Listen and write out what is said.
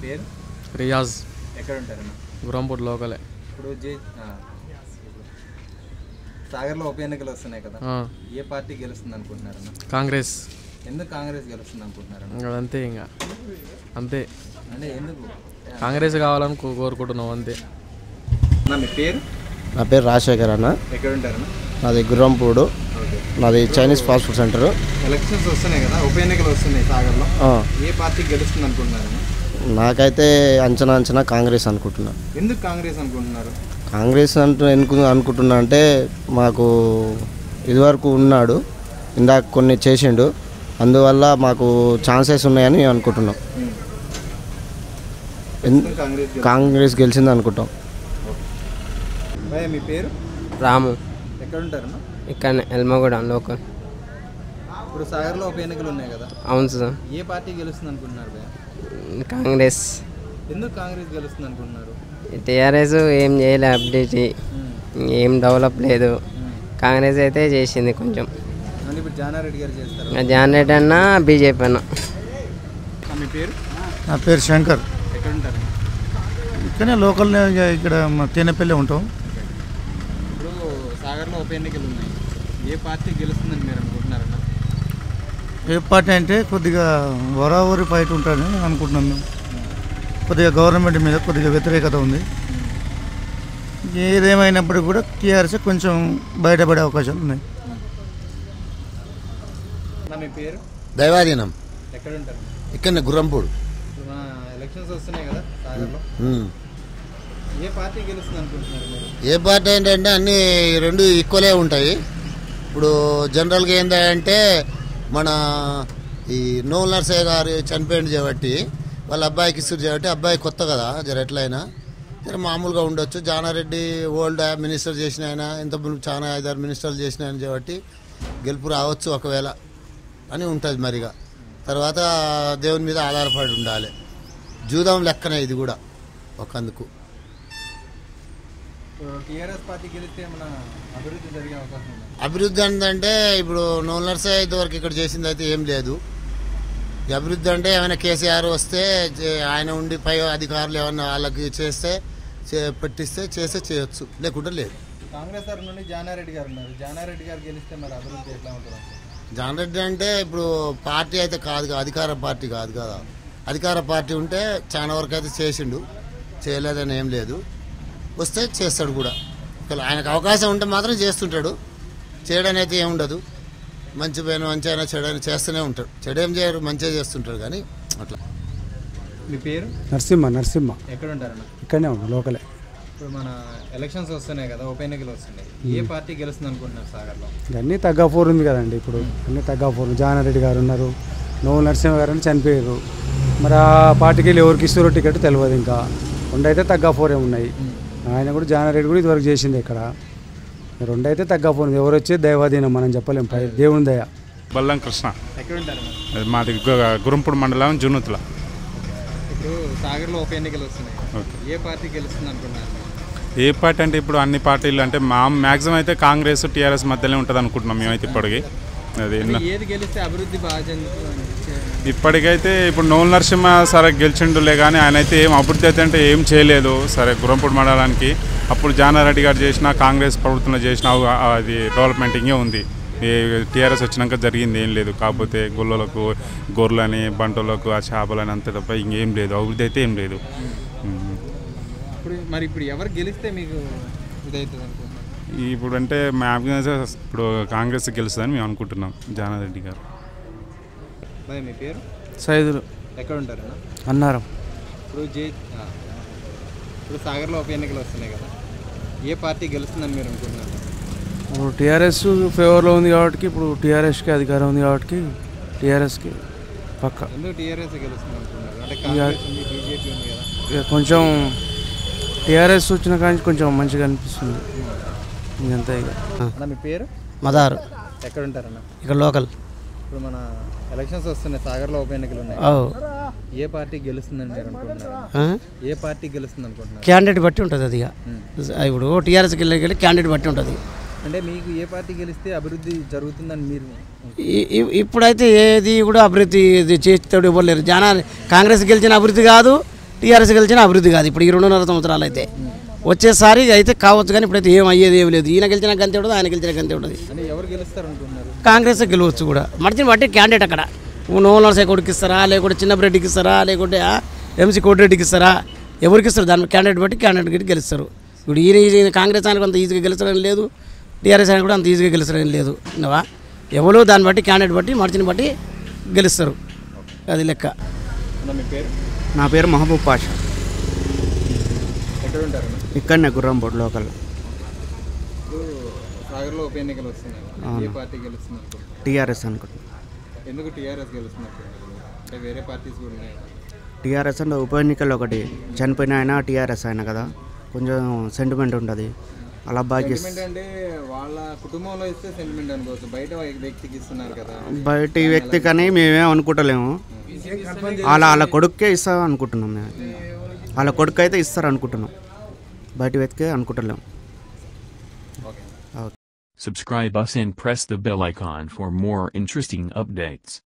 పేరు రియాజ్ ఎక్కడ ఉంటారన్న గురంపూట్ లోకలే ఇప్పుడు జే ఆ, సాగర్లో ఉప ఎన్నికలు వస్తున్నాయి కదా ఆ, ఏ పార్టీ గెలుస్తుంది అనుకుంటున్నారన్న కాంగ్రెస్ ఎందుకు కాంగ్రెస్ గెలుస్తుంది అనుకుంటున్నారన్న ఇంకా అంతే ఇంకా అంతే అంటే ఎందుకు కాంగ్రెస్ కావాలని కో- కోరుకుంటున్నాం అంతే నా మీ పేరు నా పేరు రాజశేఖర్ అన్న ఎక్కడ ఉంటారన్న నాది గుర్రంపూడు ఓకే నాది Chinese fast food centre elections వస్తున్నాయి కదా ఉప ఎన్నికలు వస్తున్నాయి సాగర్లో ఏ పార్టీ గెలుస్తుంది అనుకుంటున్నారన్న నాకైతే అంచనా అంచనా కాంగ్రెస్ అనుకుంటున్నా ఎందుకు కాంగ్రెస్ అనుకుంటున్నారు కాంగ్రెస్ అంటూ ఎందుకు అనుకుంటున్నా అంటే మాకు ఇదివరకు ఉన్నాడు ఇందాక కొన్ని చేసిండు అందువల్ల మాకు ఛాన్సెస్ ఉన్నాయని అనుకుంటున్నాం ఎన్- కాంగ్రెస్ గెలు- కాంగ్రెస్ గెలిచింది అనుకుంటాం భయ్యా మీ పేరు రాము ఎక్కడ ఉంటారన్న ఇక్కడ ఎల్మగూడ లోకల్ ఇప్పుడు సాగర్లో ఉప ఎన్నికలు ఉన్నాయి కదా అవును సార్ ఏ పార్టీ గెలుస్తుంది అనుకుంటున్నారు భయ్యా కాంగ్రెస్ ఎందుకు కాంగ్రెస్ గెలుస్తుంది అనుకుంటున్నారు టీఆర్ఎస్ ఏం చేయలే అప్డేట్ ఏం డెవలప్ లేదు కాంగ్రెస్ అయితే చేసింది కొంచెం అంటే ఇప్పుడు జానారెడ్డి గారు చేస్తారు ఇంకా జాన్ రెడ్డి అన్న బీజేపీ అన్న మీ పేరు నా పేరు శంకర్ ఎక్కడ ఉంటారు ఇక్కడనే లోకల్ ఇక్కడ మా తేనెపల్లి ఉంటాం ఇప్పుడు సాగర్లో ఉప ఎన్నికలు ఉన్నాయి ఏ పార్టీ గెలుస్తుందని మీరు అనుకుంటున్నారన్న ఏ పార్టీ అంటే కొద్దిగా వరావరి ఫైట్ ఉంటుందని అనుకుంటున్నాం మేము కొద్దిగా గవర్నమెంట్ మీద కొద్దిగా వ్యతిరేకత ఉంది ఏదేమైనప్పటికీ కూడా టీఆర్ఎస్ కొంచెం బయటపడే అవకాశాలు ఉన్నాయి నా మీ పేరు దైవాధీనం ఎక్కడ ఉంటారు ఇక్కడ గుర్రంపూడు ఇప్పుడు మన ఎలక్షన్స్ వస్తున్నాయి కదా సాగర్లో ఏ పార్టీ గెలుస్తుంది అనుకుంటున్నారు మీరు ఏ పార్టీ ఏంటంటే అన్నీ రెండు ఈక్వలే ఉంటాయి ఇప్పుడు జనరల్గా ఏంటంటే మన ఈ నోల్ నర్సయ్య గారు చనిపోయింది కాబట్టి వాళ్ళ అబ్బాయికి ఇస్తారు కాబట్టి అబ్బాయి కొత్త కదా జర ఎట్లయినా జర మామూలుగా ఉండొచ్చు జానారెడ్డి ఓల్డ్ మినిస్టర్ చేసిన ఆయన ఇంత ముందు చాలా ఐదారు మినిస్టర్లు చేసిన ఆయన కాబట్టి గెలుపు రావచ్చు ఒకవేళ అని ఉంటుంది మరిగా తర్వాత దేవుని మీద ఆధారపడి ఉండాలి జూదం లెక్కనే ఇది కూడా ఒకందుకు ఇప్పుడు టీఆర్ఎస్ పార్టీ గెలిస్తే మన అభివృద్ధి జరిగే అవకాశం ఉంది అభివృద్ధి అంటే ఇప్పుడు నోల్ నర్సయ్య ఇంతవరకు ఇక్కడ చేసింది అయితే ఏం లేదు ఈ అభివృద్ధి అంటే ఏమైనా కేసీఆర్ వస్తే చే- ఆయన ఉండి పై అధికారులు ఏమైనా వాళ్ళకి చేస్తే చే- పెట్టిస్తే చేస్తే చేయొచ్చు లేకుంటే లేదు కాంగ్రెస్ తరఫు నుండి జానారెడ్డి గారు ఉన్నారు జానారెడ్డి గారు గెలిస్తే మరి అభివృద్ధి ఎట్లా ఉంటుంది అనుకుంటున్నారు? జాన్ రెడ్డి అంటే ఇప్పుడు పార్టీ అయితే కాదు కదా, అధికార పార్టీ కాదు కదా అధికార పార్టీ ఉంటే చాలా వరకు అయితే చేసిండు చేయలేదని ఏం లేదు వస్తే చేస్తాడు కూడా ఒకవేళ ఆయనకు అవకాశం ఉంటే మాత్రం చేస్తుంటాడు చేయడం అయితే ఏం ఉండదు మంచి పైన మంచి అయినా చెడు అయినా చేస్తూనే ఉంటాడు చెడు ఏం చేయరు మంచిగా చేస్తుంటాడు కానీ అట్లా మీ పేరు నరసింహ నరసింహ ఎక్కడ ఉంటారన్న ఇక్కడనే ఉన్నాం లోకలే ఇప్పుడు మన ఎలక్షన్స్ వస్తున్నాయి కదా ఉప ఎన్నికలు వస్తున్నాయి ఏ పార్టీ గెలుస్తుంది అనుకుంటున్నారు సాగర్లో అన్నీ తగ్గాఫోర్ ఉంది కదండి ఇప్పుడు అన్నీ తగ్గాఫోర్ జానారెడ్డి గారు ఉన్నారు నోవు నరసింహ గారు అని చనిపోయారు మరి ఆ పార్టీకి వెళ్ళి ఎవరికి ఇస్తారో టికెట్ తెలియదు ఇంకా రెండైతే తగ్గాఫోరే ఉన్నాయి ఆయన కూడా జానారెడ్డి కూడా ఇదివరకు చేసింది ఇక్కడ రెండైతే తగ్గాఫోర్ ఉంది ఎవరు వచ్చే దైవాధీనం మనం చెప్పలేం పై దేవుని దయ బల్లం కృష్ణ ఎక్కడ ఉంటారన్న అది మాది గు- గురంపూడి మండలం జునుతుల ఇప్పుడు సాగర్లో ఉప ఎన్నికలు వస్తున్నాయి ఓకే. ఏ పార్టీ గెలుస్తుంది అనుకుంటున్నారు ఏ పార్టీ అంటే ఇప్పుడు అన్ని పార్టీలు అంటే మా మ్యాక్సిమం అయితే కాంగ్రెస్ టీఆర్ఎస్ మధ్యలో ఉంటుంది అనుకుంటున్నాం మేమైతే ఇప్పటికి అది అంటే ఏది గెలిస్తే అభివృద్ధి బాగా చెందుతుంది ఇప్పటికైతే ఇప్పుడు నోల్ నరసింహ సరే గెలిచిండులే కానీ ఆయన అయితే ఏం అభివృద్ధి అయితే అంటే ఏం చేయలేదు సరే గురంపూడి మండలానికి అప్పుడు జానారెడ్డి గారు చేసిన కాంగ్రెస్ ప్రభుత్వంలో చేసిన అవ- అది డెవలప్మెంట్ ఇంకే ఉంది టీఆర్ఎస్ వచ్చినాక జరిగింది ఏం లేదు కాకపోతే గొల్లలకు గొర్రెలని బంటులకు ఆ చేపలని అంతే తప్ప ఇంకేం లేదు అభివృద్ధి అయితే ఏం లేదు ఉమ్. ఇప్పుడు మరి ఇప్పుడు ఎవరు గెలిస్తే మీకు ఇదవుతుంది అనుకుంటున్నారు ఇప్పుడు అంటే మ్యాక్సిమం ఇప్పుడు కాంగ్రెస్ గెలుస్తుందని మేము అనుకుంటున్నాం జానారెడ్డి గారు మరి మీ పేరు సైదులు ఎక్కడ ఉంటారన్న అన్నారం ఇప్పుడు జే ఆ. ఇప్పుడు సాగర్లో ఉప ఎన్నికలు వస్తున్నాయి కదా ఏ పార్టీ గెలుస్తుందని మీరు అనుకుంటున్నారు ఇప్పుడు టీఆర్ఎస్ ఫేవర్లో ఉంది కాబట్టి ఇప్పుడు టీఆర్ఎస్కి అధికారం ఉంది కాబట్టి టీఆర్ఎస్కి పక్క ఎందుకు టీఆర్ఎస్ గెలుస్తుంది అనుకుంటున్నారు అంటే కాంగ్రెస్ ఉంది బీజేపీ ఉంది కదా ఇక కొంచెం టీఆర్ఎస్ వచ్చిన కానీ కొంచెం మంచిగా అనిపిస్తుంది ఇంకంతా ఇక అన్న మీ పేరు మదారు ఎక్కడ ఉంటారన్న ఇక్కడ లోకల్ ఇప్పుడు మన ఎలక్షన్స్ వస్తున్నాయి సాగర్లో ఉప ఎన్నికలు ఉన్నాయి ఏ పార్టీ గెలుస్తుందని మీరు అనుకుంటున్నారు ఏ పార్టీ గెలుస్తుంది అనుకుంటున్నారు క్యాండిడేట్ బట్టి ఉంటుంది అది ఇక. ఇప్పుడు టీఆర్ఎస్కి వెళ్ళి క్యాండిడేట్ బట్టి ఉంటుంది అంటే మీకు ఏ పార్టీ గెలిస్తే అభివృద్ధి జరుగుతుందని మీరు ఈ- ఈ- ఇప్పుడైతే ఏది కూడా అభివృద్ధి ఇది చేస్తాడు ఇవ్వలేరు జనా కాంగ్రెస్ గెలిచిన అభివృద్ధి కాదు టీఆర్ఎస్ గెలిచిన అభివృద్ధి కాదు ఇప్పుడు ఈ రెండున్నర సంవత్సరాలు అయితే వచ్చేసారి అయితే కావచ్చు కానీ ఇప్పుడైతే ఏం అయ్యేది ఏం లేదు ఈయన గెలిచిన గంతే ఉండదు ఆయన గెలిచిన గంతే ఉండదు అంటే ఎవరు గెలుస్తారు అనుకుంటున్నారు కాంగ్రెస్ గెలవచ్చు కూడా మడిచిని బట్టి క్యాండిడేట్ అక్కడ నోవల్ సై కొడుకు ఇస్తారా లేకుంటే చిన్నప్పరెడ్డికి ఇస్తారా లేకుంటే ఎంసీ కోటిరెడ్డికి ఇస్తారా ఎవరికి ఇస్తారు దాని క్యాండిడేట్ బట్టి క్యాండిడేట్ గట్టి గెలుస్తారు ఇప్పుడు ఈయన ఈయన కాంగ్రెస్ ఆయనకు అంత ఈజీగా గెలుస్తారని లేదు టీఆర్ఎస్ ఆయన కూడా అంత ఈజీగా గెలుస్తారని లేదు విన్నావా ఎవరు దాన్ని బట్టి క్యాండిడేట్ బట్టి మడిచిని బట్టి గెలుస్తారు అది లెక్క అన్న మీ పేరు నా పేరు మహబూబ్ పాషా ఎక్కడ ఉంటారు ఇక్కడనే గుర్రంపోటు లోకల్ ఇప్పుడు సాగర్లో ఉప ఎన్నికలు వస్తున్నాయి ఏ పార్టీ గెలుస్తుంది అనుకుంటున్నారు టీఆర్ఎస్ అనుకుంటున్నాను ఎందుకు టీఆర్ఎస్ గెలుస్తుంది అనుకుంటున్నారు అంటే వేరే పార్టీస్ కూడా ఉన్నాయి కదా. టీఆర్ఎస్ అంటే ఉప ఎన్నికల్లో ఒకటి చనిపోయిన ఆయన టీఆర్ఎస్ ఆయన కదా కొంచెం సెంటిమెంట్ ఉంటుంది అలా బాగా సెంటిమెంట్ అంటే వాళ్ళ కుటుంబంలో ఇస్తే సెంటిమెంట్ అనుకోవచ్చు బయట వ్యక్తికి ఇస్తున్నారు కదా బయటి వ్యక్తి కానీ మేమేం అనుకుంటలేము అలా వాళ్ళ కొడుక్కే ఇస్తా అనుకుంటున్నాం మేము వాళ్ళ కొడుకు అయితే ఇస్తారు అనుకుంటున్నాం బయట వ్యక్తికే అనుకుంటలేము okay Subscribe us and press the bell icon for more interesting updates.